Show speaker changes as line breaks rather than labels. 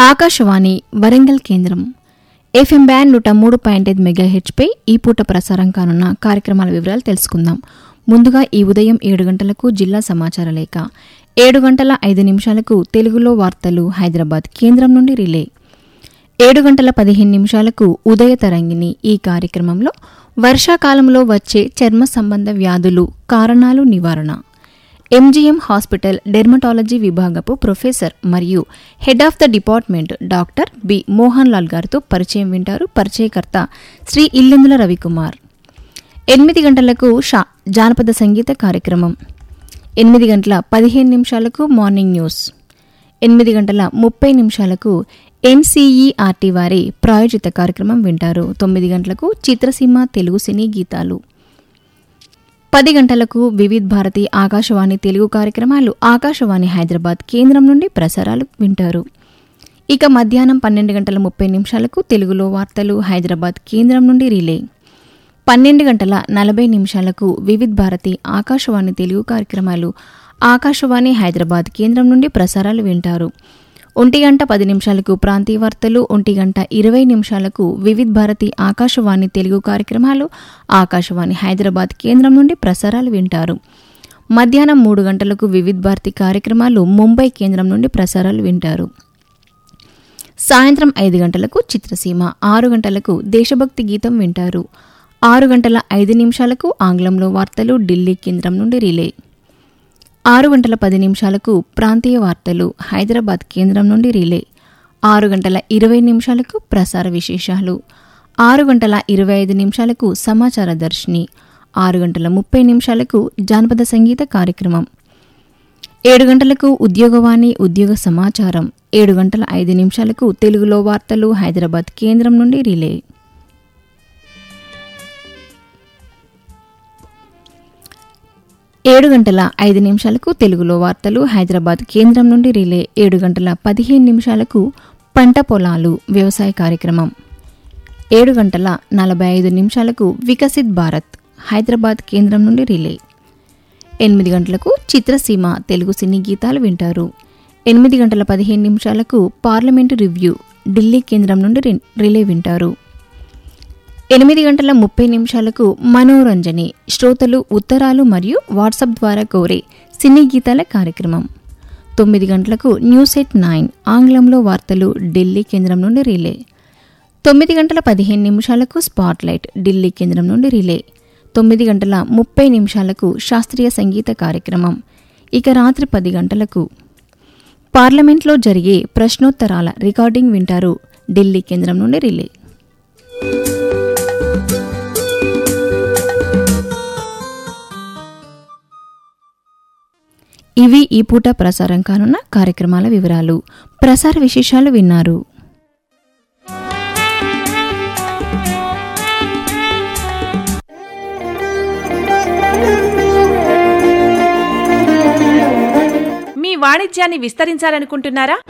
ఆకాశవాణి వరంగల్ కేంద్రం FM band నూట మూడు పాయింట్ ఐదు మెగా హెచ్పై ఈ పూట ప్రసారం కానున్న కార్యక్రమాల వివరాలు తెలుసుకుందాం ముందుగా ఈ ఉదయం ఏడు గంటలకు జిల్లా సమాచార లేఖ ఏడు గంటల ఐదు నిమిషాలకు తెలుగులో వార్తలు హైదరాబాద్ కేంద్రం నుండి రిలే ఏడు గంటల పదిహేను నిమిషాలకు ఉదయ తరంగిణి ఈ కార్యక్రమంలో వర్షాకాలంలో వచ్చే చర్మ సంబంధ వ్యాధులు కారణాలు నివారణ ఎంజీఎం హాస్పిటల్ డెర్మటాలజీ విభాగపు ప్రొఫెసర్ మరియు head of the department doctor B Mohan Lal గారితో పరిచయం వింటారు పరిచయకర్త శ్రీ ఇల్లెందుల రవికుమార్ ఎనిమిది గంటలకు షా జానపద సంగీత కార్యక్రమం ఎనిమిది గంటల పదిహేను నిమిషాలకు మార్నింగ్ న్యూస్ ఎనిమిది గంటల ముప్పై నిమిషాలకు ఎన్సీఈఆర్టీ వారి ప్రాయోజిత కార్యక్రమం వింటారు తొమ్మిది గంటలకు చిత్రసీమ తెలుగు సినీ గీతాలు పది గంటలకు వివిధ్ భారతి ఆకాశవాణి తెలుగు కార్యక్రమాలు ఆకాశవాణి హైదరాబాద్ కేంద్రం నుండి ప్రసారాలు వింటారు ఇక మధ్యాహ్నం పన్నెండు గంటల ముప్పై నిమిషాలకు తెలుగులో వార్తలు హైదరాబాద్ కేంద్రం నుండి రిలే పన్నెండు గంటల నలభై నిమిషాలకు వివిధ్ భారతి ఆకాశవాణి తెలుగు కార్యక్రమాలు ఆకాశవాణి హైదరాబాద్ కేంద్రం నుండి ప్రసారాలు వింటారు ఒంటి గంట పది నిమిషాలకు ప్రాంతీయ వార్తలు ఒంటి గంట ఇరవై నిమిషాలకు వివిధ్ భారతి ఆకాశవాణి తెలుగు కార్యక్రమాలు ఆకాశవాణి హైదరాబాద్ కేంద్రం నుండి ప్రసారాలు వింటారు మధ్యాహ్నం మూడు గంటలకు వివిధ్ భారతి కార్యక్రమాలు ముంబై కేంద్రం నుండి ప్రసారాలు వింటారు సాయంత్రం ఐదు గంటలకు చిత్రసీమ ఆరు గంటలకు దేశభక్తి గీతం వింటారు ఆరు గంటల ఐదు నిమిషాలకు ఆంగ్లంలో వార్తలు ఢిల్లీ కేంద్రం నుండి రిలే ఆరు గంటల పది నిమిషాలకు ప్రాంతీయ వార్తలు హైదరాబాద్ కేంద్రం నుండి రిలే ఆరు గంటల ఇరవై నిమిషాలకు ప్రసార విశేషాలు ఆరు గంటల ఇరవై ఐదు నిమిషాలకు సమాచార దర్శిని ఆరు గంటల ముప్పై నిమిషాలకు జానపద సంగీత కార్యక్రమం ఏడు గంటలకు ఉద్యోగవాణి ఉద్యోగ సమాచారం ఏడు గంటల ఐదు నిమిషాలకు తెలుగులో వార్తలు హైదరాబాద్ కేంద్రం నుండి రిలే ఏడు గంటల ఐదు నిమిషాలకు తెలుగులో వార్తలు హైదరాబాద్ కేంద్రం నుండి రిలే ఏడు గంటల పదిహేను నిమిషాలకు పంట పొలాలు వ్యవసాయ కార్యక్రమం ఏడు గంటల నలభై ఐదు నిమిషాలకు వికసిత్ భారత్ హైదరాబాద్ కేంద్రం నుండి రిలే ఎనిమిది గంటలకు చిత్రసీమ తెలుగు సినీ గీతాలు వింటారు ఎనిమిది గంటల పదిహేను నిమిషాలకు పార్లమెంటు రివ్యూ ఢిల్లీ కేంద్రం నుండి రి- రిలే వింటారు ఎనిమిది గంటల ముప్పై నిమిషాలకు మనోరంజని శ్రోతలు ఉత్తరాలు మరియు వాట్సాప్ ద్వారా కోరే సినీ గీతాల కార్యక్రమం తొమ్మిది గంటలకు న్యూస్ ఎట్ నైన్ ఆంగ్లంలో వార్తలు ఢిల్లీ కేంద్రం నుండి రిలే తొమ్మిది గంటల పదిహేను నిమిషాలకు స్పాట్లైట్ ఢిల్లీ కేంద్రం నుండి రిలే తొమ్మిది గంటల ముప్పై నిమిషాలకు శాస్త్రీయ సంగీత కార్యక్రమం ఇక రాత్రి పది గంటలకు పార్లమెంట్లో జరిగే ప్రశ్నోత్తరాల రికార్డింగ్ వింటారు ఢిల్లీ కేంద్రం నుండి రిలే ఇవి ఈ పూట ప్రసారం కానున్న కార్యక్రమాల వివరాలు ప్రసార విశేషాలు విన్నారు
మీ వాణిజ్యాన్ని విస్తరించాలనుకుంటున్నారా